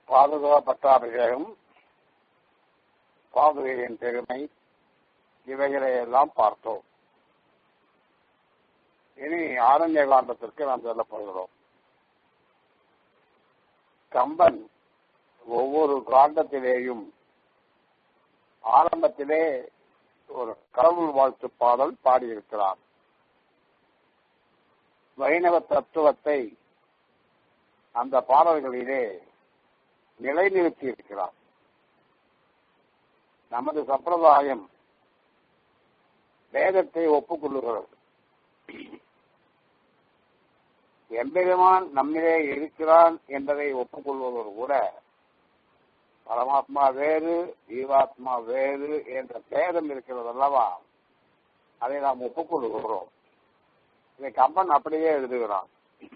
பாதுகா பட்டாபிஷேகம் பாதுகையின் பெருமை இவைகளை எல்லாம் பார்த்தோம் இனி ஆரண்ய காண்டத்திற்கு நாம் செல்லப் போகிறோம் கம்பன் ஒவ்வொரு காண்டத்திலேயும் ஆரம்பத்திலே ஒரு கடவுள் வாழ்த்து பாடல் பாடியிருக்கிறார் வைணவ தத்துவத்தை அந்த பாடல்களிலே நிலைநிறுத்தி இருக்கிறார் நமது சம்பிரதாயம் வேதத்தை ஒப்புக்கொள்ளுகிறது எம்பெருமான் நம்மிலே இருக்கிறான் என்பதை ஒப்புக்கொள்வதோடு கூட பரமாத்மா வேறு ஜீவாத்மா வேறு என்ற பேதம் இருக்கிறது அல்லவா அதை நாம் ஒப்புக்கொள்கிறோம் இதை கம்பன் அப்படியே எழுதுகிறான்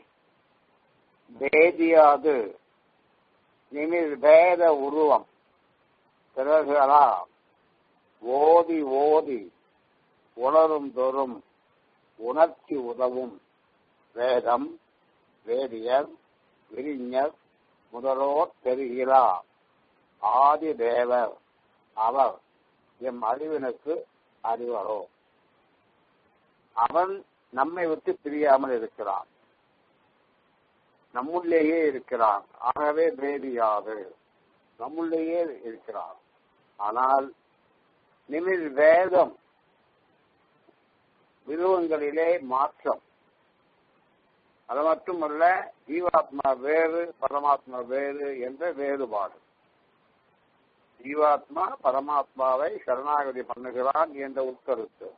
வேதியாது நிமிர் வேத உருவம் பிறகுகளா ஓதி ஓதி உணரும் தோறும் உணர்ச்சி உதவும் வேதம் வேதியர் விரிஞர் முதலோர் பெருகிறா ஆதி தேவர் அவர் எம் அறிவினுக்கு அறிவரோ அவன் நம்மை விட்டு பிரியாமல் இருக்கிறான் நம்முள்ளேயே இருக்கிறான் ஆகவே வேதியாது நம்முள்ளேயே இருக்கிறான் ஆனால் நிமிர் வேதம் விருவங்களிலே மாற்றம் அது மட்டுமல்ல ஜீவாத்மா வேறு பரமாத்மா வேறு என்ற வேறுபாடு ஜீவாத்மா பரமாத்மாவை சரணாகதி பண்ணுகிறான் என்ற உட்கருத்து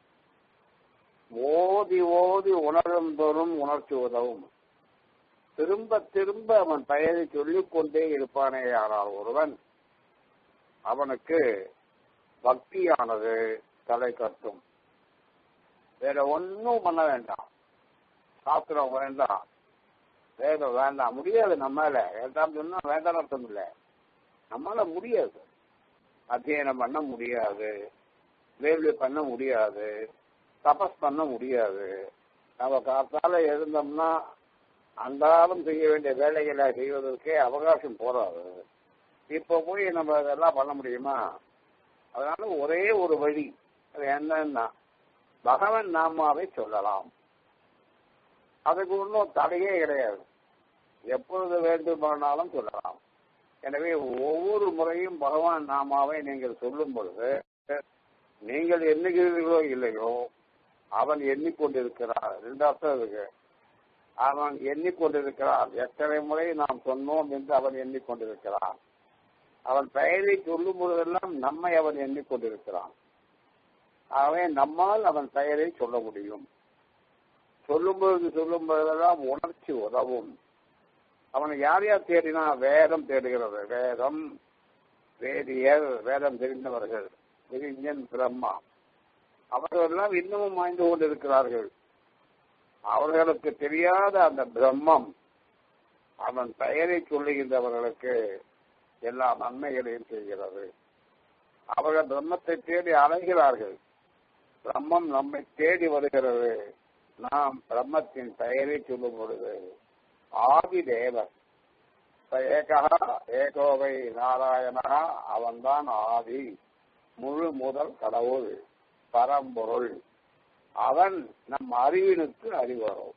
ஓதி ஓதி உணரும் தோறும் உணர்ச்சி உதவும் திரும்ப திரும்ப அவன் பெயரை சொல்லிக் கொண்டே இருப்பானே ஆனால் ஒருவன் அவனுக்கு பக்தியானது தலை கட்டும் வேற ஒன்னும் பண்ண வேண்டாம் சாஸ்திரம் வேண்டாம் வேதம் வேண்டாம் முடியாது நம்மால வேண்டாம் சொன்னா வேண்டாம் அர்த்தம் இல்லை நம்மளால முடியாது அத்தியனம் பண்ண முடியாது வேள்வி பண்ண முடியாது தபஸ் பண்ண முடியாது நம்ம காத்தால எழுந்தோம்னா அன்றாடம் செய்ய வேண்டிய வேலைகளை செய்வதற்கே அவகாசம் போறாது இப்ப போய் நம்ம அதெல்லாம் பண்ண முடியுமா அதனால ஒரே ஒரு வழி அது என்னன்னா பகவன் நாமாவை சொல்லலாம் அதுக்கு ஒன்றும் தடையே கிடையாது எப்பொழுது வேண்டுமானாலும் சொல்லலாம் எனவே ஒவ்வொரு முறையும் பகவான் நாமாவை நீங்கள் சொல்லும் பொழுது நீங்கள் எண்ணுகிறீர்களோ இல்லையோ அவன் எண்ணிக்கொண்டிருக்கிறார் ரெண்டு அர்த்தம் இருக்கு அவன் எண்ணிக்கொண்டிருக்கிறான் எத்தனை முறை நாம் சொன்னோம் என்று அவன் எண்ணிக்கொண்டிருக்கிறான் அவன் பெயரை சொல்லும் பொழுதெல்லாம் நம்மை அவன் எண்ணிக்கொண்டிருக்கிறான் ஆகவே நம்மால் அவன் பெயரை சொல்ல முடியும் சொல்லும் பொழுது சொல்லும் பொழுதெல்லாம் உணர்ச்சி உதவும் அவனை யார் யார் தேடினா வேதம் தேடுகிறது வேதம் வேதியர் வேதம் தெரிந்தவர்கள் விரிஞ்சன் பிரம்மா அவர்களெல்லாம் இன்னமும் வாய்ந்து கொண்டிருக்கிறார்கள் அவர்களுக்கு தெரியாத அந்த பிரம்மம் அவன் பெயரை சொல்லுகின்றவர்களுக்கு எல்லா நன்மைகளையும் செய்கிறது அவர்கள் பிரம்மத்தை தேடி அலைகிறார்கள் பிரம்மம் நம்மை தேடி வருகிறது நாம் பிரம்மத்தின் பெயரை சொல்லும் பொழுது ஆதி தேவர் ஏகா ஏகோவை நாராயணா அவன்தான் ஆதி முழு முதல் கடவுள் பரம்பொருள் அவன் நம் அறிவினுக்கு அறிவரும்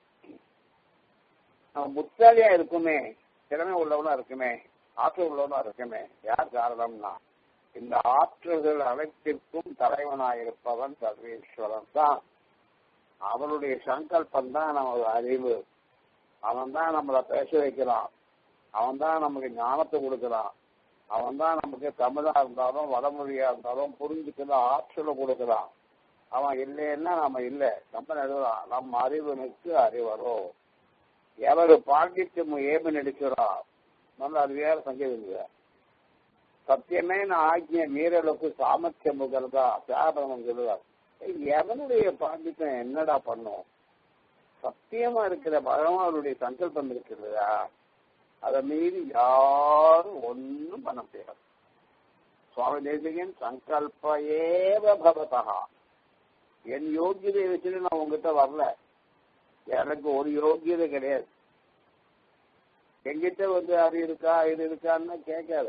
நம்ம முத்தாலியா இருக்குமே திறமை உள்ளவனா இருக்குமே ஆற்றல் உள்ளவனா இருக்குமே யார் காரணம்னா இந்த ஆற்றல்கள் அனைத்திற்கும் தலைவனாயிருப்பவன் சர்வேஸ்வரன் தான் அவனுடைய சங்கல்பம் தான் நமது அறிவு அவன் தான் நம்மளை பேச வைக்கிறான் அவன் தான் நமக்கு ஞானத்தை கொடுக்கிறான் அவன் தான் நமக்கு தமிழா இருந்தாலும் வடமொழியா இருந்தாலும் புரிஞ்சுக்கிற ஆற்றலை கொடுக்கிறான் அவன் இல்லைன்னா நம்ம இல்லை நம்ம எழுதுறான் நம் அறிவனுக்கு அறிவரோ எவரு பாண்டித்யம் ஏமி நடிக்கிறா நல்ல அறிவியார் சங்கீதம் சத்தியமே நான் ஆக்கிய மீறலுக்கு சாமர்த்தியம் முதல்தா தியாகபலம் சொல்லுவார் எவனுடைய பாண்டித்யம் என்னடா பண்ணும் சத்தியமா இருக்கிற பகவானுடைய சங்கல்பம் இருக்கிறதா அதை மீறி யாரும் ஒன்னும் பண்ண முடியாது சுவாமி தேசிகன் சங்கல்ப ஏவ பவதா என் யோகியதை வச்சுட்டு நான் உங்ககிட்ட வரல எனக்கு ஒரு யோகியதை கிடையாது எங்கிட்ட வந்து அது இருக்கா இது இருக்கான்னு கேட்காத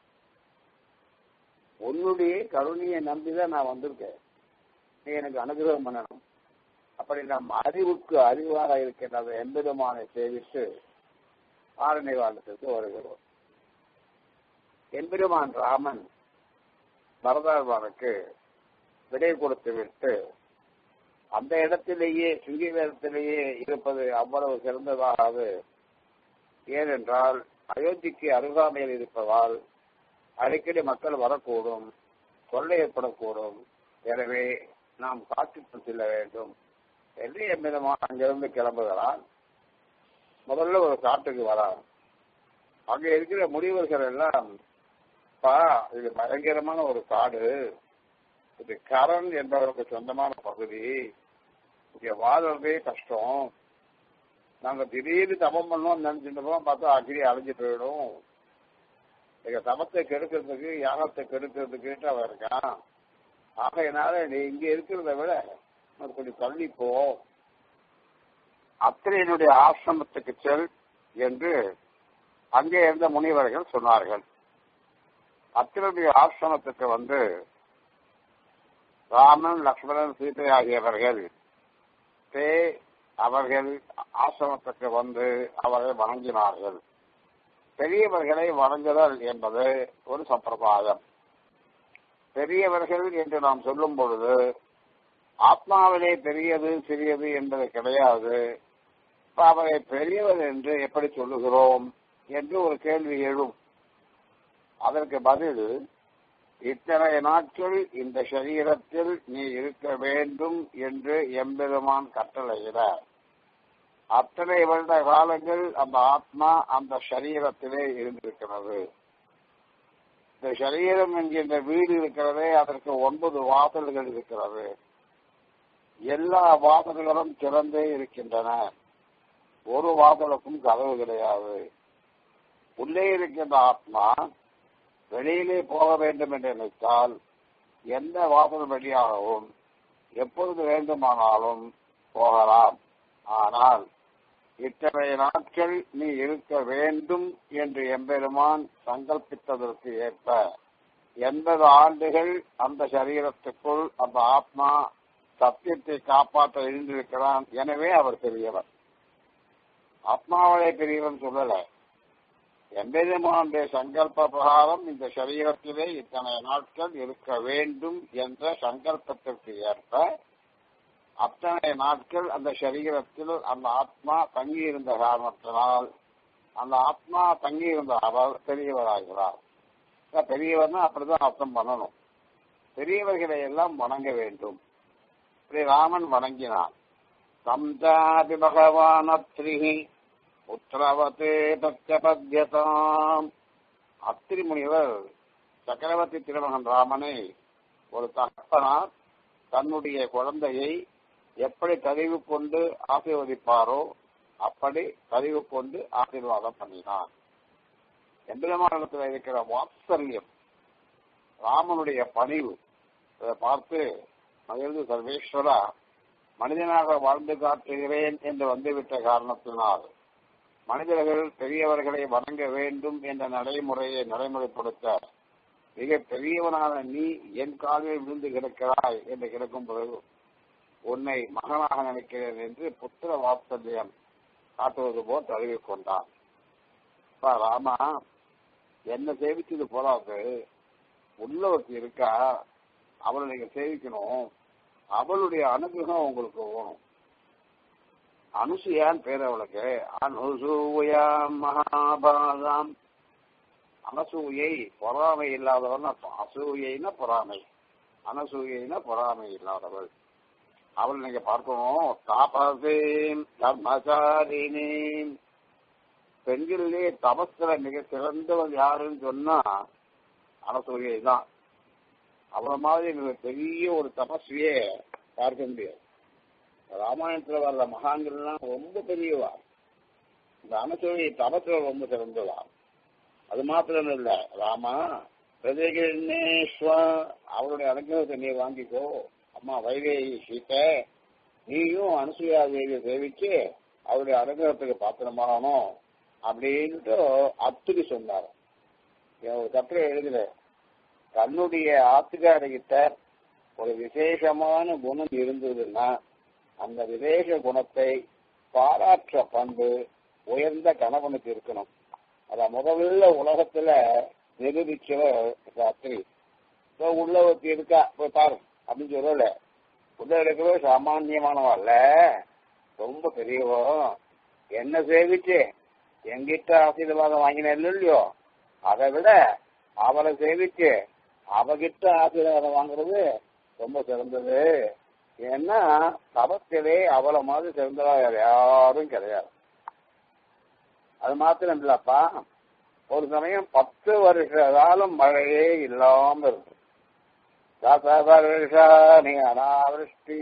உன்னுடைய கருணையை நம்பிதான் நான் வந்திருக்கேன் நீ எனக்கு அனுகிரகம் பண்ணணும் அப்படி நம் அறிவுக்கு அறிவாக இருக்கின்ற அந்த எம்பெருமானை சேவித்து ஆரணி வாழ்த்துக்கு வருகிறோம் எம்பெருமான் ராமன் பரதாழ்வானுக்கு விடை கொடுத்து விட்டு அந்த இடத்திலேயே சிங்கவேதத்திலேயே இருப்பது அவ்வளவு சிறந்ததாகாது ஏனென்றால் அயோத்திக்கு அருகாமையில் இருப்பதால் அடிக்கடி மக்கள் வரக்கூடும் தொல்லை ஏற்படக்கூடும் எனவே நாம் காட்டுக்கு செல்ல வேண்டும் என்று எவ்விதமா அங்கிருந்து கிளம்புகிறான் முதல்ல ஒரு காட்டுக்கு வரான் அங்க இருக்கிற முனிவர்கள் எல்லாம் பா இது பயங்கரமான ஒரு காடு இது கரண் என்பவருக்கு சொந்தமான பகுதி இங்க வாழ்றதே கஷ்டம் நாங்க திடீர்னு தபம் பண்ணோம் நினைச்சிருந்தோம் பார்த்தா அக்னி அழிஞ்சு போயிடும் எங்க தபத்தை கெடுக்கிறதுக்கு யாகத்தை கெடுக்கிறதுக்கு அவன் இருக்கான் ஆகையினால நீ இங்க இருக்கிறத விட கொஞ்சம் தள்ளி போ அத்திரையனுடைய ஆசிரமத்துக்கு செல் என்று அங்கே இருந்த முனிவர்கள் சொன்னார்கள் அத்திரனுடைய ஆசிரமத்துக்கு வந்து ராமன் லக்ஷ்மணன் சீதை ஆகியவர்கள் தே அவர்கள் ஆசிரமத்துக்கு வந்து அவரை வணங்கினார்கள் பெரியவர்களை வணங்குதல் என்பது ஒரு சம்பிரதாயம் பெரியவர்கள் என்று நாம் சொல்லும் பொழுது ஆத்மாவிலே பெரியது சிறியது என்பது கிடையாது இப்ப அவரை பெரியவர் என்று எப்படி சொல்லுகிறோம் என்று ஒரு கேள்வி எழும் அதற்கு பதில் இத்தனை நாட்கள் இந்த சரீரத்தில் நீ இருக்க வேண்டும் என்று எம்பெருமான் கட்டளையிட அத்தனை வருட காலங்கள் அந்த ஆத்மா அந்த சரீரத்திலே இருந்திருக்கிறது இந்த சரீரம் என்கின்ற வீடு இருக்கிறதே அதற்கு ஒன்பது வாசல்கள் இருக்கிறது எல்லா வாசல்களும் திறந்தே இருக்கின்றன ஒரு வாசலுக்கும் கதவு கிடையாது உள்ளே இருக்கின்ற ஆத்மா வெளியிலே போக வேண்டும் என்று நினைத்தால் எந்த வாசல் வழியாகவும் எப்பொழுது வேண்டுமானாலும் போகலாம் ஆனால் இத்தனை நாட்கள் நீ இருக்க வேண்டும் என்று எம்பெருமான் சங்கல்பித்ததற்கு ஏற்ப எண்பது ஆண்டுகள் அந்த சரீரத்துக்குள் அந்த ஆத்மா சத்தியத்தை காப்பாற்ற எழுந்திருக்கிறான் எனவே அவர் பெரியவர் ஆத்மாவளை பெரியவன் சொல்லல எம்பெருமானுடைய சங்கல்ப பிரகாரம் இந்த சரீரத்திலே இத்தனை நாட்கள் இருக்க வேண்டும் என்ற சங்கல்பத்திற்கு ஏற்ப அத்தனை நாட்கள் அந்த சரீரத்தில் அந்த ஆத்மா தங்கியிருந்த காரணத்தினால் அந்த ஆத்மா தங்கியிருந்த அவர் பெரியவராகிறார் பெரியவர்னா அப்படிதான் அர்த்தம் பண்ணணும் பெரியவர்களை எல்லாம் வணங்க வேண்டும் இப்படி ராமன் வணங்கினான் சம்ஜாதி பகவான் அத்ரிஹி உத்தரவத்தே பத்தியபத்தியதாம் அத்திரி முனிவர் சக்கரவர்த்தி திருமகன் ராமனை ஒரு தகப்பனார் தன்னுடைய குழந்தையை எப்படி தறிவு கொண்டு ஆசீர்வதிப்பாரோ அப்படி தறிவு கொண்டு ஆசீர்வாதம் பண்ணினார் எம்பெருமானத்தில் இருக்கிற வாத்சல்யம் ராமனுடைய பணிவு இதை பார்த்து மகிழ்ந்து சர்வேஸ்வரா மனிதனாக வாழ்ந்து காட்டுகிறேன் என்று வந்துவிட்ட காரணத்தினால் மனிதர்கள் பெரியவர்களை வணங்க வேண்டும் என்ற நடைமுறையை நடைமுறைப்படுத்த மிக பெரியவனான நீ என் காலில் விழுந்து கிடக்கிறாய் என்று கிடக்கும் பொழுது உன்னை மகனாக நினைக்கிறேன் என்று புத்திர வாத்சல்யம் காட்டுவது போல் தழுவி கொண்டான் ராமா என்ன சேவிச்சது போலாது உள்ள ஒருத்தி இருக்கா அவளை நீங்க சேவிக்கணும் அவளுடைய அனுகிரகம் உங்களுக்கு வேணும் அனுசுயான் பேர் அவளுக்கு அனுசூயாம் மகாபாகாம் அனசூயை பொறாமை இல்லாதவன் அசூயைனா பொறாமை அனசூயைனா பொறாமை இல்லாதவள் அவள் நீங்க பார்க்கணும் தாபசேம் தர்மசாரினேம் பெண்களிலே தபஸ்ல மிக சிறந்தவள் யாருன்னு சொன்னா அனசூயை தான் அவளை மாதிரி மிக பெரிய ஒரு தபஸ்வியே பார்க்க முடியாது ராமாயணத்துல வர்ற மகான்கள்லாம் ரொம்ப பெரியவா இந்த அனசூயை தபஸ்ல ரொம்ப சிறந்தவா அது மாத்திரம் இல்ல ராமா பிரதேகேஸ்வா அவருடைய அனுகிரகத்தை நீ வாங்கிக்கோ அம்மா வைதேகி சீத்தை நீயும் அனுசூயா தேவியை சேவிச்சு அவருடைய அனுகிரகத்துக்கு பாத்திரமாகணும் அப்படின்ட்டு அத்துக்கு சொன்னார் ஒரு கட்டுரை எழுதுற தன்னுடைய ஆத்துக்காரர்கிட்ட ஒரு விசேஷமான குணம் இருந்ததுன்னா அந்த விசேஷ குணத்தை பாராற்ற பண்பு உயர்ந்த கணவனுக்கு இருக்கணும் அத முதல்ல உலகத்துல நிரூபிச்சவர் ராத்திரி இப்போ உள்ள ஒருத்தி இருக்கா போய் பாரு அப்படின்னு சொல்லல உள்ள இருக்கிற சாமானியமானவா இல்ல ரொம்ப பெரியவோ என்ன சேவிச்சு எங்கிட்ட ஆசீர்வாதம் வாங்கினேன் இல்லையோ அதை விட அவளை சேவிச்சு அவகிட்ட ஆசீர்வாதம் வாங்குறது ரொம்ப சிறந்தது ஏன்னா தபத்திலே அவளை மாதிரி சிறந்தவா வேற யாரும் கிடையாது அது மாத்திரம் இல்லப்பா ஒரு சமயம் பத்து வருஷ காலம் மழையே இல்லாம இருக்கு வருஷாணி அனாவிருஷ்டி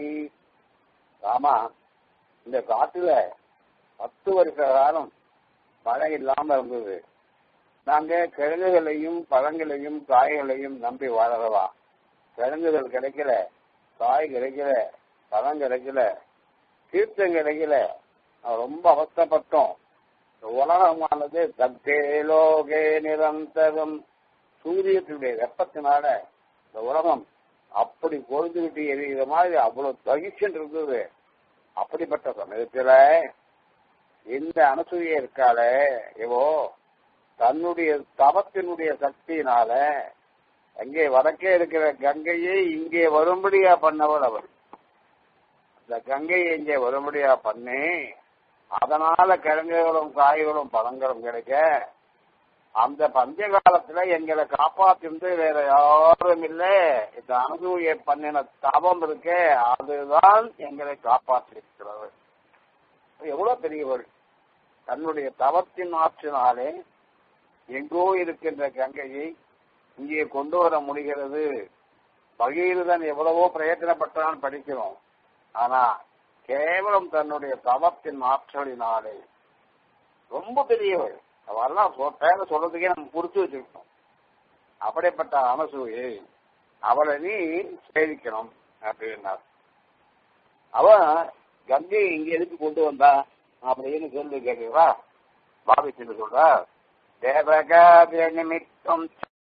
ஆமா இந்த காட்டுல பத்து வருஷ காலம் மழை இல்லாம இருந்தது நாங்க கிழங்குகளையும் பழங்களையும் காய்களையும் நம்பி வாழறவா கிழங்குகள் கிடைக்கல காய் கிடைக்கல பழம் கிடைக்கல தீர்த்தம் கிடைக்கல ரொம்ப அவஸ்தப்பட்டோம் உலகமானது தத்தே லோகே நிரந்தரம் சூரியத்தினுடைய வெப்பத்தினால இந்த உலகம் அப்படி கொழுந்துகிட்டு எரிகிற மாதிரி அவ்வளவு தகிச்சுட்டு இருந்தது அப்படிப்பட்ட சமயத்துல இந்த அனுசூய இருக்காளே இவோ தன்னுடைய தவத்தினுடைய சக்தியினால அங்கே வடக்கே இருக்கிற கங்கையை இங்கே வரும்படியா பண்ணவள் அவள் இந்த கங்கையை இங்கே வரும்படியா பண்ணி அதனால கிழங்குகளும் காய்களும் பழங்களும் கிடைக்க அந்த பஞ்ச காலத்துல எங்களை காப்பாத்திருந்து வேற யாரும் இல்ல இந்த அனுசூய பண்ணின தவம் இருக்கே அதுதான் எங்களை காப்பாற்றிருக்கிறது எவ்வளவு பெரியவள் தன்னுடைய தவத்தின் ஆற்றினாலே எங்கோ இருக்கின்ற கங்கையை இங்கே கொண்டு வர முடிகிறது பகீரதன் எவ்வளவோ பிரயத்தனப்பட்டான் படிக்கிறோம் ஆனா கேவலம் தன்னுடைய தவத்தின் ஆற்றலினாலே ரொம்ப பெரியவள் அவெல்லாம் பேர சொல்றதுக்கே நம்ம புரிச்சு வச்சிருக்கோம் அப்படிப்பட்ட அனசூயை அவளை நீ சேவிக்கணும் அப்படின்னார் அவன் கங்கையை இங்க எதுக்கு கொண்டு வந்தா அப்படின்னு கேள்வி கேட்கிறா பாபிச்சு சொல்றா தேவகாரிய நிமித்தம்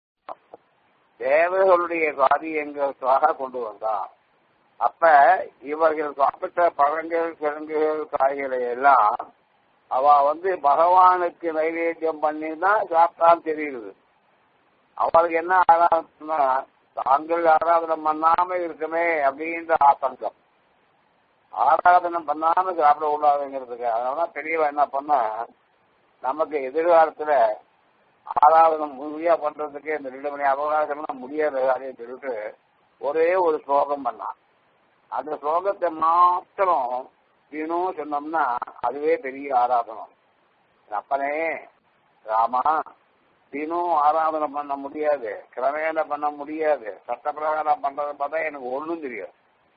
தேவர்களுடைய காரியங்களுக்காக கொண்டு வந்தான் அப்ப இவர்கள் சாப்பிட்ட பழங்கள் கிழங்குகள் காய்களை எல்லாம் அவ வந்து பகவானுக்கு நைவேத்தியம் பண்ணி தான் சாப்பிட்டான்னு தெரியுது அவளுக்கு என்ன ஆராதனா தாங்கள் ஆராதனை பண்ணாம இருக்குமே அப்படின்ற ஆசங்கம் ஆராதனை பண்ணாம சாப்பிட கூடாதுங்கிறதுக்கு அதனாலதான் பெரியவ என்ன பண்ணா நமக்கு எதிர்காலத்துல ஆராதனை முழுமையா பண்றதுக்கு இந்த ரெண்டு மணி அவகாசம்லாம் முடியாது அப்படின்னு சொல்லிட்டு ஒரே ஒரு ஸ்லோகம் பண்ணான் அந்த ஸ்லோகத்தை மாத்திரம் தினம் சொன்னோம்னா அதுவே பெரிய ஆராதனம் அப்பனே ராமா தினம் ஆராதனை பண்ண முடியாது கிரமேண பண்ண முடியாது சட்டப்பிரகாரம் பண்றதை பார்த்தா எனக்கு ஒண்ணும் தெரியாது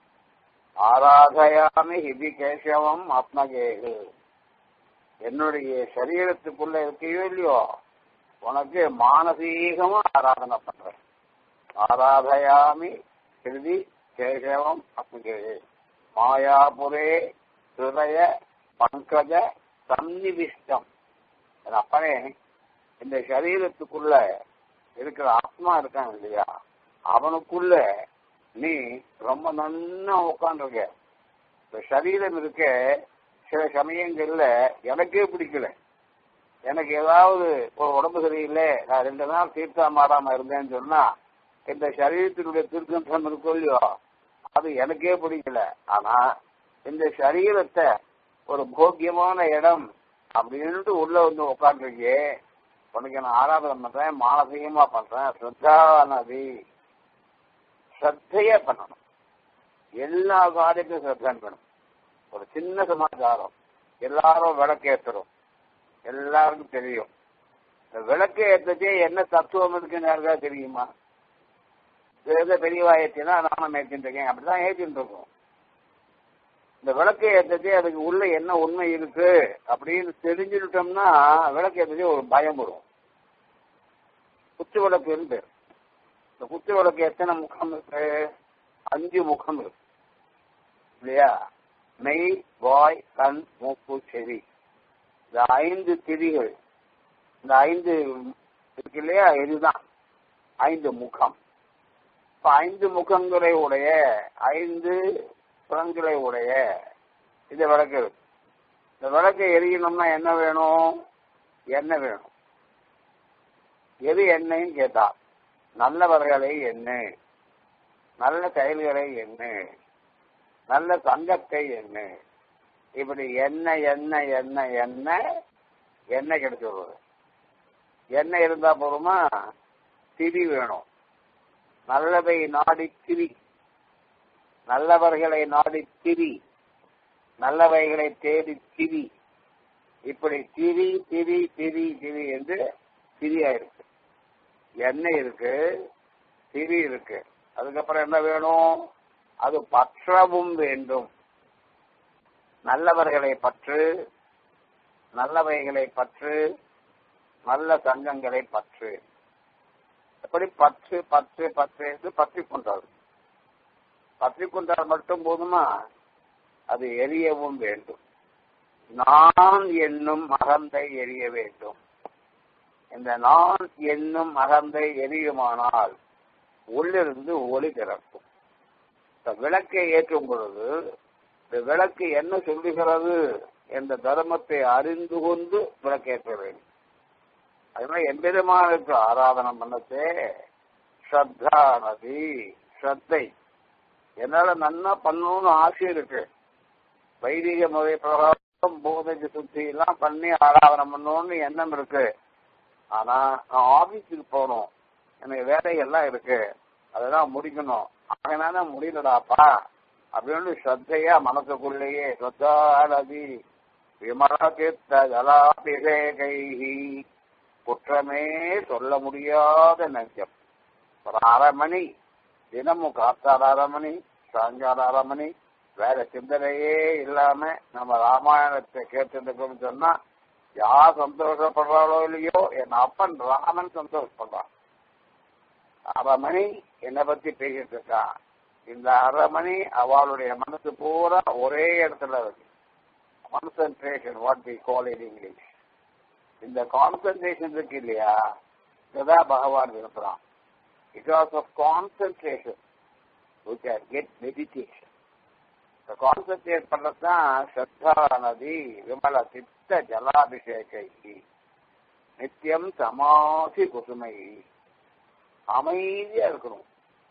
ஆராதயாமி ஹிதி கேசவம் ஆத்மகேகு என்னுடைய சரீரத்துக்குள்ள இருக்கையோ இல்லையோ உனக்கு மானசீகமா ஆராதனை பண்றேன் ஆராதயாமி ஹிருதி கேசவம் ஆத்மகேகு மாயாபுரே ஹிருதய பங்கஜ சந்நிவிஷ்டம் அப்பனே இந்த சரீரத்துக்குள்ள இருக்கிற ஆத்மா இருக்கான் இல்லையா அவனுக்குள்ள நீ ரொம்ப நன்னா உட்காந்துருக்க இந்த சரீரம் இருக்க சில சமயங்கள்ல எனக்கே பிடிக்கல எனக்கு ஏதாவது ஒரு உடம்பு சரியில்லை நான் ரெண்டு நாள் தீர்த்தம் ஆடாம இருந்தேன்னு சொன்னா இந்த சரீரத்தினுடைய தீர்த்தம் இருக்கும் இல்லையோ அது எனக்கே பிடிக்கல ஆனா இந்த சரீரத்தை ஒரு போக்கியமான இடம் அப்படின்ட்டு உள்ள வந்து உட்காந்துருக்கே உனக்கு நான் ஆராதனை பண்றேன் மானசீகமா பண்றேன் ஸ்ரத்தா நதி ஸ்ரத்தையே பண்ணணும் எல்லா காரியத்தையும் ஸ்ரத்தான் பண்ணணும் ஒரு சின்ன சமாச்சாரம் எல்லாரும் விளக்கேற்றுறோம் எல்லாருக்கும் தெரியும் இந்த விளக்கு ஏற்றச்சே என்ன தத்துவம் இருக்குன்னு யாருக்கா தெரியுமா ஏதோ பெரியவா ஏற்றினா நானும் ஏற்றிட்டு இருக்கேன் அப்படிதான் ஏற்றிட்டு இருக்கோம் இந்த விளக்கு ஏற்றச்சே அதுக்கு உள்ள என்ன உண்மை இருக்கு அப்படின்னு தெரிஞ்சுட்டோம்னா விளக்கு ஏற்றச்சே ஒரு பயம் வரும் குத்து விளக்கு இருந்து இந்த குத்து விளக்கு எத்தனை முகம் இருக்கு அஞ்சு முகம் இருக்கு இல்லையா மெய் வாய் கண் மூக்கு செவி இந்த ஐந்து திரிகள் இந்த ஐந்து இருக்கு இல்லையா இதுதான் ஐந்து முகம் இப்ப ஐந்து முகங்களை உடைய ஐந்து புறங்களை உடைய இந்த விளக்கு இருக்கு. இந்த விளக்கை எரியணும்னா என்ன வேணும் எண்ணெய் வேணும் எது எண்ணெய்ன்னு கேட்டா நல்லவர்களை எண்ணெய் நல்ல செயல்களை எண்ணெய் நல்ல சங்கத்தை எண்ணெய் இப்படி எண்ணெய் எண்ணெய் எண்ணெய் எண்ணெய் எண்ணெய் கிடைச்சு வருவது எண்ணெய் இருந்தா போதுமா திரி வேணும் நல்லதை நாடி திரி நல்லவர்களை நாடி திரி நல்லவைகளை தேடி திரி இப்படி திரி திரி திரி திரி என்று திரியா இருக்கு எண்ணெய் இருக்கு திரி இருக்கு அதுக்கப்புறம் என்ன வேணும் அது பற்றவும் வேண்டும் நல்லவர்களை பற்று நல்லவைகளை பற்று நல்ல சங்கங்களை பற்று எப்படி பற்று பற்று பற்று என்று பற்றி கொண்டார் பற்றி கொண்டால் மட்டும் போதுமா அது எரியவும் வேண்டும் நான் என்னும் அகந்தை எரிய வேண்டும் இந்த நான் என்னும் அகந்தை எரியுமானால் உள்ளிருந்து ஒளி பிறக்கும் இந்த விளக்கை ஏற்றும் பொழுது இந்த விளக்கு என்ன சொல்லுகிறது என்ற தர்மத்தை அறிந்து கொண்டு விளக்கேற்ற வேண்டும் அதனால எம்பெருமானுக்கு ஆராதனம் பண்ணத்தே ஸ்ரத்தா நதி ஸ்ரத்தை என்னால நன்னா பண்ணணும்னு ஆசை இருக்கு வைதிக முறை பிரகாரம் போதைக்கு சுத்தி எல்லாம் பண்ணி ஆராதனம் பண்ணணும்னு எண்ணம் இருக்கு ஆனா நான் ஆபீஸுக்கு போகணும் எனக்கு வேலைகள்லாம் இருக்கு அதெல்லாம் முடிக்கணும் அதனால முடியலடாப்பா அப்படின்னு ஸ்ரத்தையா மனசுக்குள்ளேயே ஸ்ரத்தாநதி விமலதித்த ஜலாபிஷேகைஹி குற்றமே சொல்ல முடியாத நெஞ்சம் ஒரு அரை மணி தினமும் காத்தால அரை மணி சாயங்காலம் அரை மணி வேற சிந்தனையே இல்லாம நம்ம ராமாயணத்தை கேட்டுருக்கோம்னு சொன்னா யார் சந்தோஷப்படுறாளோ இல்லையோ என் அப்பன் ராமன் சந்தோஷப்படுறான் அரை மணி என்னை பத்தி பேசிட்டு இருக்கான் இந்த அரை மணி அவளுடைய மனசு பூரா ஒரே இடத்துல இருக்கு concentration what we call in English இந்த கான்சென்ட்ரேஷன் இருக்கு இல்லையா இதுதான் பகவான் விரும்புறான் because of concentration we can get meditation இந்த கான்சென்ட்ரேட் பண்ணதான் ஸ்ரத்தா நதி விமல சித்த ஜலாபிஷேகை நித்தியம் சமாசி குசுமை அமைதியா இருக்கணும்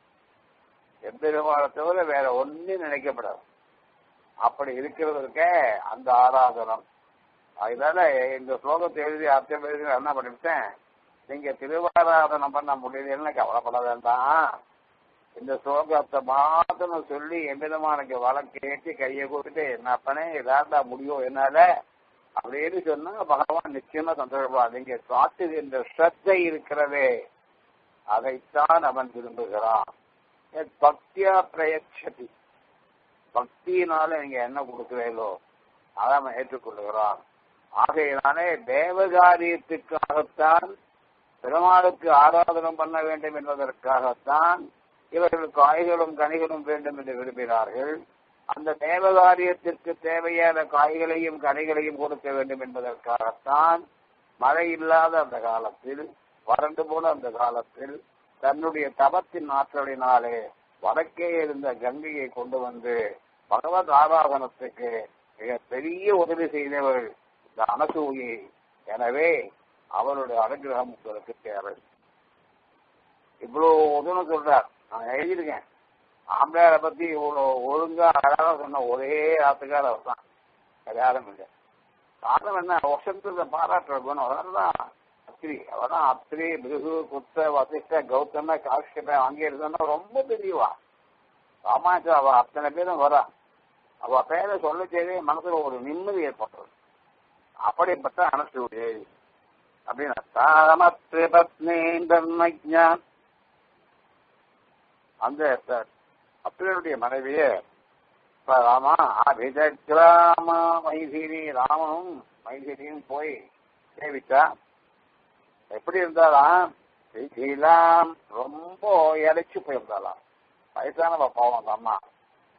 எம்பெருமானை தவிர வேற ஒன்னும் நினைக்கப்படாது அப்படி இருக்கிறதுக்க அந்த ஆராதனம் அதனால இந்த ஸ்லோகத்தை எழுதி அர்த்தம் எழுதி நான் என்ன பண்ணிவிட்டேன் நீங்க திருவாராதனம் பண்ண முடியலன்னு கவலைப்பட வேண்டாம் இந்த ஸ்லோகத்தை மாத்திரம் சொல்லி எம்பெருமானுக்கு வழக்கேற்றி கையை கொடுத்துட்டு என்ன அப்பனே இதாண்டா முடியும் என்னால அப்படின்னு சொன்னா பகவான் நிச்சயமா சந்தோஷப்படுவான் நீங்க காட்டுகின்ற ஸ்ரத்தை இருக்கிறதே அதைத்தான் அவன் விரும்புகிறான் பக்தியா பிரயட்சதி பக்தியினால நீங்க என்ன கொடுக்கிறீங்களோ அதை அவன் ஏற்றுக்கொள்ளுகிறான் ஆகையினாலே தேவகாரியத்துக்காகத்தான் பெருமாளுக்கு ஆராதனம் பண்ண வேண்டும் என்பதற்காகத்தான் இவர்கள் காய்களும் கனிகளும் வேண்டும் என்று விரும்பினார்கள் அந்த தேவகாரியத்திற்கு தேவையான காய்களையும் கனிகளையும் கொடுக்க வேண்டும் என்பதற்காகத்தான் மழை இல்லாத அந்த காலத்தில் வறண்டு போன அந்த காலத்தில் தன்னுடைய தபத்தின் ஆற்றலினாலே வடக்கே இருந்த கங்கையை கொண்டு வந்து பகவத் ஆராதனத்துக்கு மிக பெரிய உதவி செய்தவள் இந்த அனசூயை எனவே அவருடைய அனுகிரகம் உங்களுக்கு தேவை இவ்வளவு உதவி சொல்றார் நான் எழுதியிருக்கேன் ஆம்பளையாரை பத்தி இவ்வளவு ஒழுங்கா அழகா சொன்ன ஒரே ஆத்துக்கார அவர் தான் யாரும் இல்லை காரணம் என்ன வசந்தத்தை பாராட்டுற குணம் அதனாலதான் அத்திரி அவதான் அத்திரி பிருகு குத்த வசிஷ்ட கௌதம காஷ்யப அங்கே இருந்தா ரொம்ப பெரியவா ராமாயணத்துல அவ அத்தனை பேரும் வரா அவ பேரை சொல்ல செய்தே மனசுல ஒரு நிம்மதி ஏற்படுறது அப்படிப்பட்ட அனசுடைய அப்படின்னு தாமத்ரிபத்னேந்தர்மஜான் அந்த அத்திரனுடைய மனைவிய ராமா அபிஜக்ராமா மைதிரி ராமனும் மைதிரியும் போய் சேவிச்சா எப்படி இருந்தாலாம் செய்யலாம் ரொம்ப இழைச்சு போயிருந்தாலாம் வயசானவ பாவம் அந்த அம்மா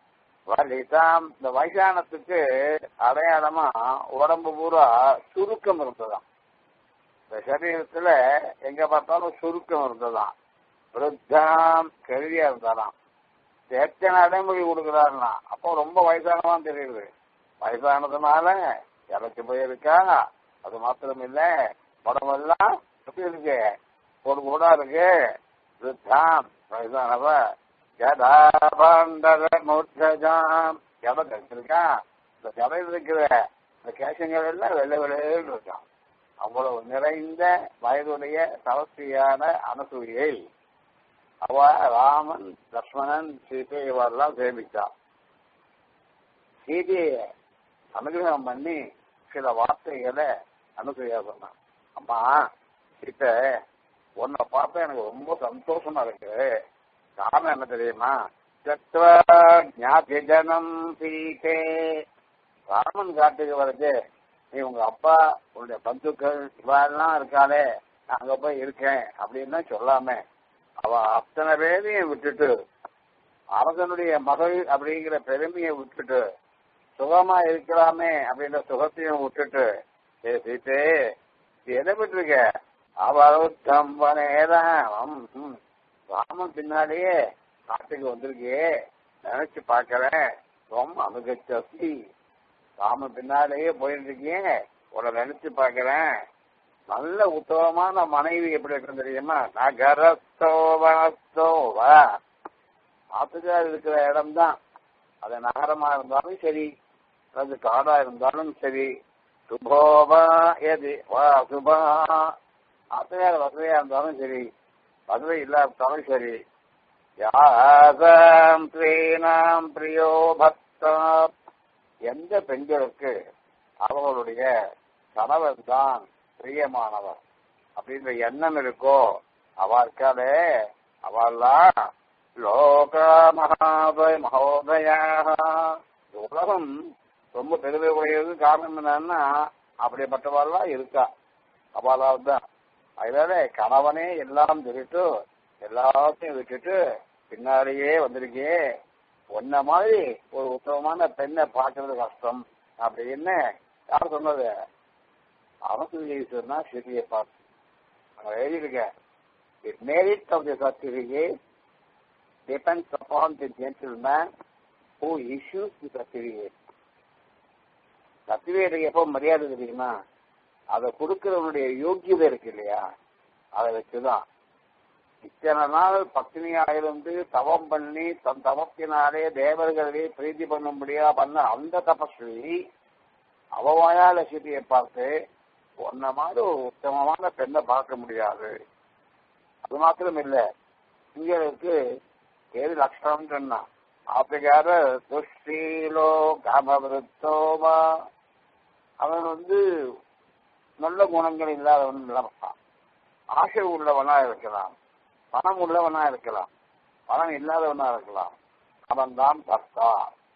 வலிதாம் இந்த வயசானத்துக்கு அடையாளமா உடம்பு பூரா சுருக்கம் இருந்ததாம் இந்த சரீரத்துல எங்க பார்த்தாலும் சுருக்கம் இருந்ததாம் விருத்தாம் கருவியா இருந்தாராம் எத்தனை அடைமொழி கொடுக்குறாருன்னா அப்போ ரொம்ப வயசானதான் தெரியுது வயசானதுனால இறச்சி போயிருக்கா அது மாத்திரம் இல்ல உடம்பெல்லாம் எப்படி இருக்கு ஒரு கூட இருக்கு விருத்தாம் வயசானவ ஜடாபாண்டர மூர்த்தஜாம் ஜட கழிச்சிருக்கான் இந்த ஜடையில் இருக்கிற இந்த கேசங்கள் எல்லாம் வெள்ளை வெள்ளையில் இருக்கான் அவ்வளவு நிறைந்த வயதுடைய சரஸ்தியான அனசூயை அவ ராமன் லக்ஷ்மணன் சீதை இவரெல்லாம் சேமிச்சான் சீதையை அனுகிரகம் பண்ணி சில வார்த்தைகளை அனுசூயா சொன்னான் அம்மா சீத்தை உன்னை பார்த்தா எனக்கு ரொம்ப சந்தோஷமா இருக்கு காரணம் என்ன தெரியுமா ஞாதி ஜனம் சீதே ராமன் காட்டுக்கு வருது நீ உங்க அப்பா உன்னுடைய பந்துக்கள் இவெல்லாம் இருக்காளே நான் அங்க போய் இருக்கேன் அப்படின்னு சொல்லாம அவ அத்தனை பேரையும் விட்டுட்டு அரசனுடைய மகள் அப்படிங்கிற பெருமையை விட்டுட்டு சுகமா இருக்கலாமே அப்படின்ற சுகத்தையும் விட்டுட்டு ஏ சீத்தே இது எதை விட்டுருக்க அவருத்தம் வனேதாம் ராமன் பின்னாலேயே காட்டுக்கு வந்திருக்கியே நினைச்சு பாக்கிறேன் ரொம்ப அனுகச்சி ராமன் பின்னாலேயே போயிட்டு இருக்கீங்க உன்னை நினைச்சு பாக்கிறேன் நல்ல உத்தமமான மனைவி எப்படி இருக்கு தெரியுமா நகரத்தோவனத்தோவா ஆத்துக்கார் இருக்கிற இடம் தான் அது நகரமா இருந்தாலும் சரி அல்லது காடா இருந்தாலும் சரி சுபோவா எது வா சுபா ஆத்துக்கார் வசதியா இருந்தாலும் சரி வசதி இல்லாட்டாலும் சரி யாசாம் ஸ்ரீனாம் பிரியோ பக்தா எந்த பெண்களுக்கு அவர்களுடைய கணவர் தான் பிரியமானவர் அப்படின்ற எண்ணம் இருக்கோ அவ இருக்காளே அவெல்லாம் லோக மகாபய மகோதயாக உலகம் ரொம்ப பெருமை உடையது காரணம் என்னன்னா அப்படிப்பட்டவெல்லாம் இருக்கா அவளால் தான் அதனால கணவனே எல்லாம் தெரிவித்து எல்லாத்தையும் விட்டுட்டு பின்னாடியே வந்திருக்கே உன்ன மாதிரி ஒரு உத்தமமான பெண்ணை பார்க்கறது கஷ்டம் அப்படின்னு யார் சொன்னது அவசரீஸ்வரனா சிறியை பார்த்து அங்க எழுதியிருக்க It merit of the certificate depends upon the gentleman who issues the certificate. சர்டிபிகேட்டுக்கு எப்போ மரியாதை தெரியுமா அதை கொடுக்கிறவனுடைய யோக்கியதை இருக்கு இல்லையா அதை வச்சுதான் இத்தனை நாள் பத்தினியா இருந்து தவம் பண்ணி தன் தவத்தினாலே தேவர்களே பிரீதி பண்ணும்படியா பண்ண அந்த தபஸ்வி அவவாயால சிட்டியை பார்த்து உன்ன மாதிரி ஒரு உத்தமமான பெண்ணை பார்க்க முடியாது அது மாத்திரம் இல்ல இங்களுக்கு ஏழு லட்சணம் சொன்னா ஆப்பிரிக்கார துஷ்டீலோ காமவிருத்தோமா அவன் வந்து நல்ல குணங்கள் இல்லாதவன் இல்லாம ஆசை உள்ளவனா இருக்கலாம் பணம் உள்ளவனா இருக்கலாம் பணம் இல்லாதவனா இருக்கலாம் அவன் தான் பர்த்தா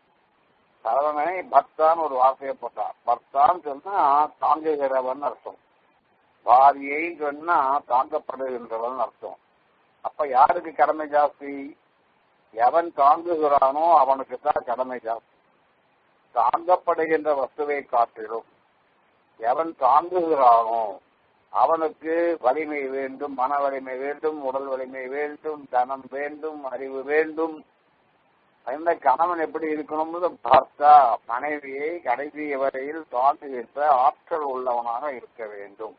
சரவணனை பக்தான்னு ஒரு வார்த்தையை போட்டான் பக்தான்னு சொன்னா தாங்குகிறவன் அர்த்தம் பாரியை சொன்னா தாங்கப்படுகின்றவன் அர்த்தம் அப்ப யாருக்கு கடமை ஜாஸ்தி எவன் தாங்குகிறானோ அவனுக்கு தான் கடமை ஜாஸ்தி தாங்கப்படுகின்ற வஸ்துவை காட்டிலும் எவன் தாங்குகிறானோ அவனுக்கு வலிமை வேண்டும் மன வலிமை வேண்டும் உடல் வலிமை வேண்டும் தனம் வேண்டும் அறிவு வேண்டும் அந்த கணவன் எப்படி இருக்கணும்னு பார்த்தா மனைவியை கடைசி வரையில் தாங்குகின்ற ஆற்றல் உள்ளவனாக இருக்க வேண்டும்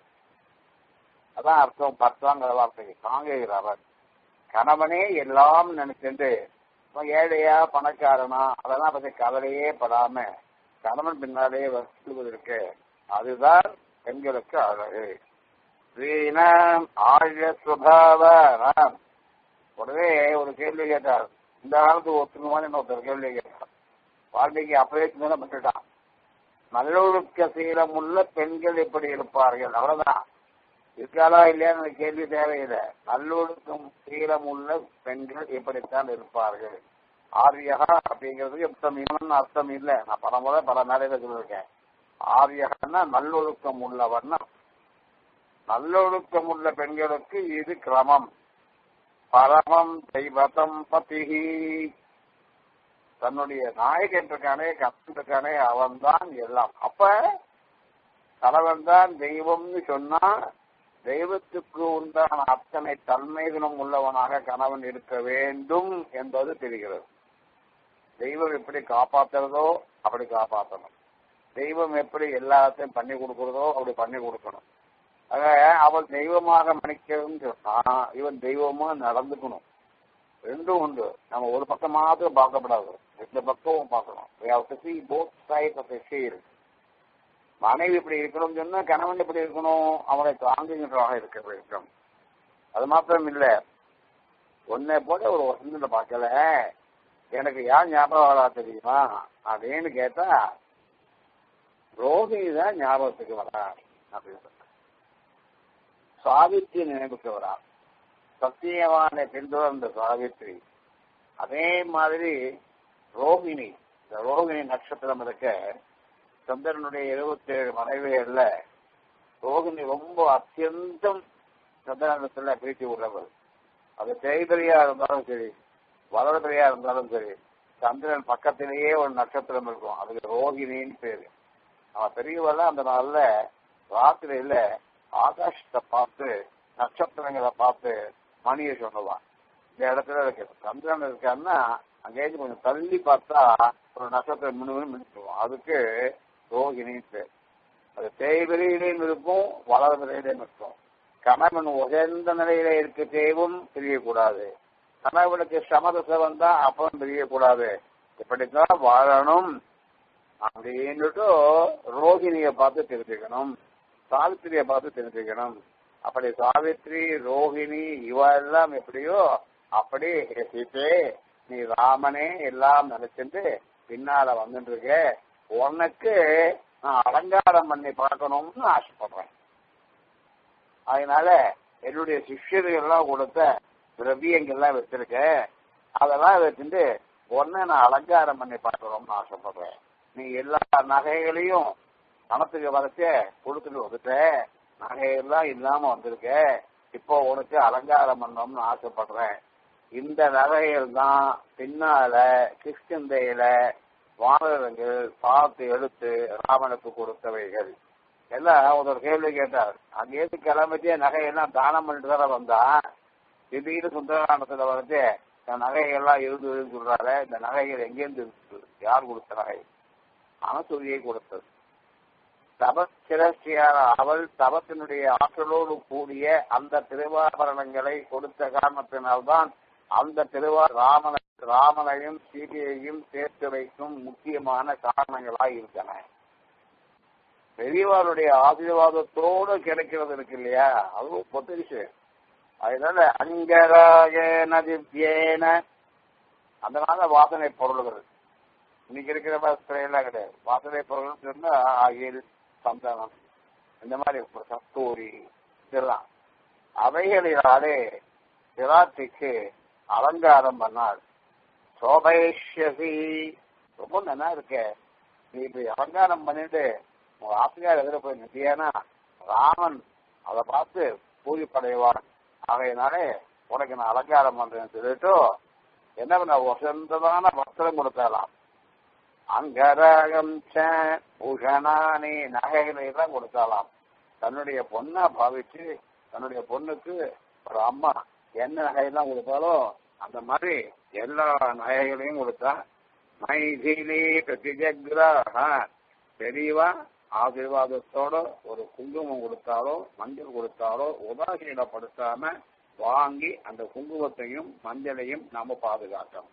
அதான் அர்த்தம் பர்த்தாங்கிற வார்த்தைக்கு தாங்குகிறவர் கணவனே எல்லாம் நினைச்சிட்டு ஏழையா பணக்காரனா அதெல்லாம் பத்தி கவலையே படாம கணவன் பின்னாலேயே வசித்துவதற்கு அதுதான் பெண்களுக்கு அழகு ஸ்ரீனாம் ஆழ்ய சுபாவம் உடனே ஒரு கேள்வி கேட்டார் இந்த காலத்துக்கு ஒத்துக்குமான்னு ஒருத்தர் கேள்வி கேட்டார் வாழ்க்கைக்கு அப்பவே சிந்தனை பண்ணிட்டான் நல்லொழுக்க சீலம் உள்ள பெண்கள் எப்படி இருப்பார்கள் அவ்வளவுதான் இருக்காளா இல்லையான்னு கேள்வி தேவையில்லை நல்லொழுக்கம் சீலம் உள்ள பெண்கள் எப்படித்தான் இருப்பார்கள் ஆரியகா அப்படிங்கிறதுக்கு அர்த்தம் இவன் அர்த்தம் இல்லை நான் பல முறை பல மேலையில சொல்லியிருக்கேன் ஆரியகன்னா நல்லொழுக்கம் உள்ளவன்னா நல்லொழுக்கம் உள்ள பெண்களுக்கு இது கிரமம் பரமம் தெய்வதம் பதிகி தன்னுடைய நாயகன் இருக்கானே கப்பன் இருக்கானே அவன் தான் எல்லாம் அப்ப கணவன் தான் தெய்வம்னு சொன்னா தெய்வத்துக்கு உண்டான அத்தனை தன்மைகளும் உள்ளவனாக கணவன் இருக்க வேண்டும் என்பது தெரிகிறது தெய்வம் எப்படி காப்பாத்துறதோ அப்படி காப்பாற்றணும் தெய்வம் எப்படி எல்லாத்தையும் பண்ணி கொடுக்கறதோ அப்படி பண்ணி கொடுக்கணும் ஆக அவள் தெய்வமாக மன்னிக்கணும்னு சொன்னா இவன் தெய்வமா நடந்துக்கணும் ரெண்டும் உண்டு நம்ம ஒரு பக்கம் மாத்திரம் பார்க்கப்படாது ரெண்டு பக்கமும் பார்க்கணும் We have to see both sides of a shield. மனைவி இப்படி இருக்கணும்னு சொன்னா கணவன் எப்படி இருக்கணும் அவனை தாங்குகின்றவாக இருக்க வேண்டும் அது மாத்திரம் இல்ல உன்னை போல ஒரு வசந்தில பார்க்கல எனக்கு யார் ஞாபகம் வரா தெரியுமா அப்படின்னு கேட்டா ரோஹிணி தான் ஞாபகத்துக்கு வரா அப்படின்னு சொல்ற. சாவித்திரி நினைவுக்கு வரா சத்தியவானை பின்தொடர்ந்த சாவித்ரி அதே மாதிரி ரோகிணி இந்த ரோகிணி நட்சத்திரம் இருக்க சந்திரனுடைய இருபத்தி ஏழு மனைவிகள்ல ரோகிணி ரொம்ப அத்தியந்தம் சந்திரனத்துல பிரீத்தி உள்ளவர் அது தேய்தறியா இருந்தாலும் சரி வளர்தறியா இருந்தாலும் சரி சந்திரன் பக்கத்திலேயே ஒரு நட்சத்திரம் இருக்கும் அதுக்கு ரோகிணின்னு பேரு அவன் பெரியவெல்லாம் அந்த நாள்ல ராத்திரியில ஆகாசத்தை பார்த்து நட்சத்திரங்களை பார்த்து மணியை சொன்னவான் இந்த இடத்துல இருக்கு சந்திரன் இருக்கான்னா அங்கேயிருந்து கொஞ்சம் தள்ளி பார்த்தா ஒரு நட்சத்திரம் மின்னு மின்னுவோம் அதுக்கு ரோகிணின்னு பேர் அது தேய்விரையிலையும் இருக்கும் வளர்விரையிலையும் இருக்கும் கணவன் உயர்ந்த நிலையில இருக்க தேவும் தெரியக்கூடாது கணவனுக்கு சமதசை வந்தா அப்பவும் தெரியக்கூடாது இப்படித்தான் வாழணும் அப்படின்னுட்டு ரோகிணிய பார்த்து தெரிஞ்சுக்கணும் சாவித்திரிய பார்த்து தெரிஞ்சுக்கணும் அப்படி சாவித்ரி ரோஹிணி இவ எல்லாம் எப்படியோ அப்படி சீத்தே நீ ராமனே எல்லாம் நினைச்சிட்டு பின்னால வந்துட்டு இருக்க உனக்கு நான் அலங்காரம் பண்ணி பார்க்கணும்னு ஆசைப்படுறேன் அதனால என்னுடைய சிஷ்யர்கள் எல்லாம் கொடுத்த திரவியங்கள்லாம் வச்சிருக்கேன் அதெல்லாம் வச்சுட்டு உன்னை நான் அலங்காரம் பண்ணி பார்க்கணும்னு ஆசைப்படுறேன் நீ எல்லா நகைகளையும் பணத்துக்கு வரைச்ச கொடுத்துட்டு வந்துட்ட நகையெல்லாம் இல்லாம வந்திருக்க இப்போ உனக்கு அலங்காரம் பண்ணணும்னு ஆசைப்படுறேன் இந்த நகைகள் தான் பின்னால கிருஷ்ணந்தையில வானரங்கள் பார்த்து எடுத்து ராமனுக்கு கொடுத்தவைகள் எல்லாம் ஒரு கேள்வி கேட்டார் அங்கேருந்து கிளம்பிட்டே நகையெல்லாம் தானம் பண்ணிட்டு தானே வந்தா திடீர்னு சுந்தரகாண்டத்துல வந்து இந்த நகைகள்லாம் இருந்ததுன்னு சொல்றாரு இந்த நகைகள் எங்கேருந்து இருந்தது யார் கொடுத்த நகை அனசூரியை கொடுத்தது தபசிரஸ்தியான அவள் தபத்தினுடைய ஆற்றலோடு கூடிய அந்த திருவாபரணங்களை கொடுத்த காரணத்தினால்தான் அந்த திருவா ராமன ராமனையும் சீதையையும் சேர்த்து வைக்கும் முக்கியமான காரணங்களாய் இருக்கன பெரியவாருடைய ஆசீர்வாதத்தோடு கிடைக்கிறது இருக்கு இல்லையா அதுவும் பொத்த விஷயம் அதனால அங்கராயன திவ்யேன அதனால வாசனை பொருள்கள் இன்னைக்கு இருக்கிற மாதிரி எல்லாம் கிடையாது வாசனை பொருள் சொன்னா ஆயில் சந்தனம் இந்த மாதிரி கஸ்தூரி இதெல்லாம் அவைகளினாலே சிராத்திக்கு அலங்காரம் பண்ணாள் சோபேஷி ரொம்ப நல்லா இருக்க நீ இப்படி அலங்காரம் பண்ணிட்டு உங்க ஆசிரியர் எதிர போய் நித்தியானா ராமன் அதை பார்த்து பூஜைப்படைவான் ஆகையினாலே உனக்கு நான் அலங்காரம் பண்றேன்னு சொல்லிட்டு என்ன பண்ண வசந்தமான வஸ்திரம் கொடுத்தாலாம் அங்கரகம் பூஷணானி நகைகளை எல்லாம் கொடுத்தாலாம் தன்னுடைய பொண்ணா பாவிச்சு தன்னுடைய பொண்ணுக்கு ஒரு அம்மா என்ன நகையெல்லாம் கொடுத்தாலோ அந்த மாதிரி எல்லா நகைகளையும் கொடுத்தா மைதிலி பிரதிஜகிராக பெரியவா ஆசீர்வாதத்தோட ஒரு குங்குமம் கொடுத்தாலோ மஞ்சள் கொடுத்தாலோ உதாசீனப்படுத்தாம வாங்கி அந்த குங்குமத்தையும் மஞ்சளையும் நாம பாதுகாக்கணும்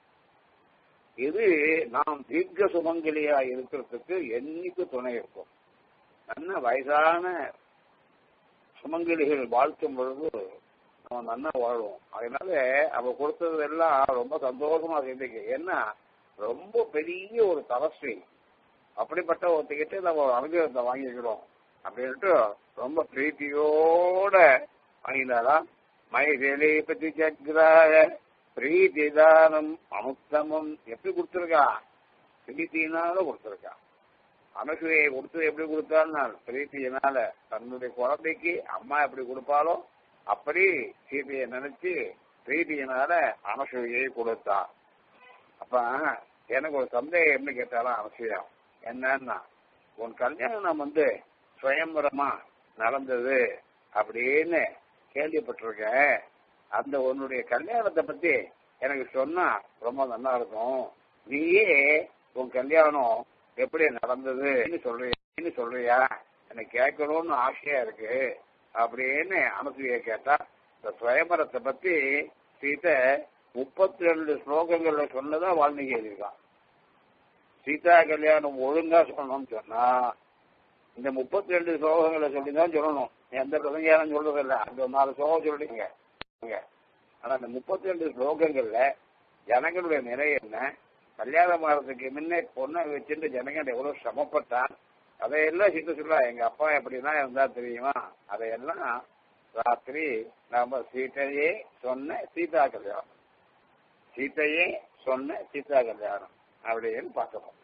இது நாம் தீர்க்க சுமங்கலியா இருக்கிறதுக்கு என்னைக்கு துணை இருக்கும் நல்ல வயசான சுமங்கலிகள் வாழ்க்கும் பொழுது நம்ம நல்லா வாழுவோம் அதனால அவ கொடுத்தது எல்லாம் ரொம்ப சந்தோஷமா செஞ்சுக்க ஏன்னா ரொம்ப பெரிய ஒரு தபஸ்வி அப்படிப்பட்ட ஒருத்தகிட்ட நம்ம அனுகிரகத்தை வாங்கிக்கிறோம் அப்படின்ட்டு ரொம்ப பிரீத்தியோட வாங்கினாலாம் மைதேலி பத்தி சக்கராய பிரீதிதானம் அமுத்தமம் எப்படி கொடுத்துருக்கா பிரீத்தினால கொடுத்துருக்கா அனுசுவையை கொடுத்தது எப்படி கொடுத்தான்னா பிரீத்தியினால தன்னுடைய குழந்தைக்கு அம்மா எப்படி கொடுப்பாலோ அப்படி சீதையை நினைச்சு பிரீதியினால அனுசுவையை கொடுத்தா அப்ப எனக்கு ஒரு சந்தேகம் என்ன கேட்டாலும் அவசியம் என்னன்னா உன் கல்யாணம் வந்து சுயம்பரமா நடந்தது அப்படின்னு கேள்விப்பட்டிருக்கேன் அந்த உன்னுடைய கல்யாணத்தை பத்தி எனக்கு சொன்னா ரொம்ப நல்லா இருக்கும் நீயே உன் கல்யாணம் எப்படி நடந்ததுன்னு சொல்றியான்னு சொல்றியா எனக்கு கேட்கணும்னு ஆசையா இருக்கு அப்படின்னு அனுசுய கேட்டா இந்த சுயம்பரத்தை பத்தி சீதை முப்பத்தி ரெண்டு ஸ்லோகங்கள்ல சொன்னதா வால்மீகி எழுதியிருக்கான் சீதா கல்யாணம் ஒழுங்கா சொல்லணும்னு சொன்னா இந்த முப்பத்தி ரெண்டு ஸ்லோகங்களை சொல்லி தான் சொல்லணும் எந்த பிரசங்காரம் சொல்றது இல்ல அந்த நாலு ஸ்லோகம் சொல்றீங்க ஆனா இந்த முப்பத்தி ரெண்டு ஸ்லோகங்கள்ல ஜனங்களுடைய நிலை என்ன கல்யாணம் ஆகிறதுக்கு முன்னே பொண்ணை வச்சுட்டு ஜனங்கள் எவ்வளவு சிரமப்பட்டான் அதையெல்லாம் சித்த சொல்லா எங்க அப்பா எப்படிதான் இருந்தா தெரியுமா அதையெல்லாம் ராத்திரி நாம சீதையே சொன்ன சீதா கல்யாணம் சீதையே சொன்ன சீதா கல்யாணம் அப்படின்னு பார்க்கணும்